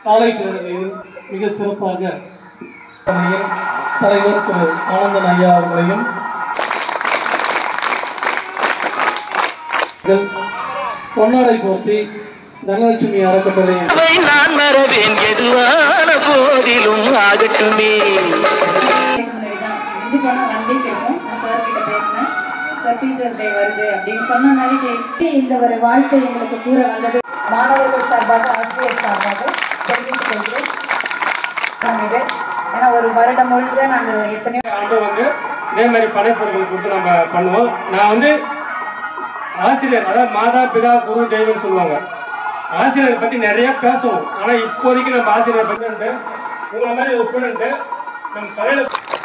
காலை பேரவையில் மிக சிறப்பாக தலைவர் திரு ஆனந்தன் ஐயா அவர்களையும் பொன்னாடை போர்த்தி தனலட்சுமி அறக்கட்டளை அவை நான் மறவேன் எதுவான போதிலும் ஆகட்டுமே இது போனா ஒன் வீக் இருக்கும் நான் சார் கிட்ட பேசினேன் சார் டீச்சர்ஸ் டே வருது அப்படின்னு சொன்ன மாதிரி கேட்டு இந்த ஒரு வாழ்க்கை எங்களுக்கு கூற வந்தது மாணவர்கள் சார்பாக ஆசிரியர் சார்பாக தெரிவித்துக் கொள்கிறேன் நாம் இது ஏன்னா ஒரு வருடம் முழுக்க நாங்கள் எத்தனையோ ஆண்டு வந்து இதே மாதிரி படைப்பொருட்கள் கொடுத்து நம்ம பண்ணுவோம் நான் வந்து ஆசிரியர் அதாவது மாதா பிதா குரு தெய்வம்னு சொல்லுவாங்க ஆசிரியரை பற்றி நிறைய பேசுவோம் ஆனால் இப்போதைக்கு நம்ம ஆசிரியரை பற்றி வந்து உங்களை மாதிரி ஒரு ஸ்டூடெண்ட்டு நம்ம தலையில்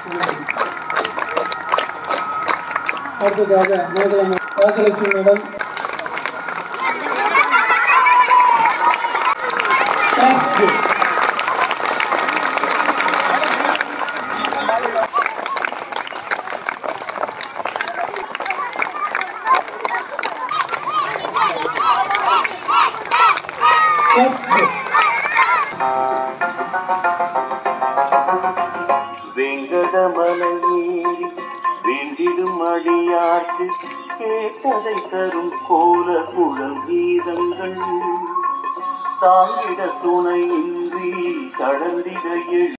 அடுத்ததாக முதலமை ராஜலட்சுமி மேடம் வெங்கடமலையேறி வேண்டிடும் அடியார்க்கு கேட்டதை தரும் கோல குழல் கீதங்கள் தாங்கிட துணையின்றி கடந்திட எழு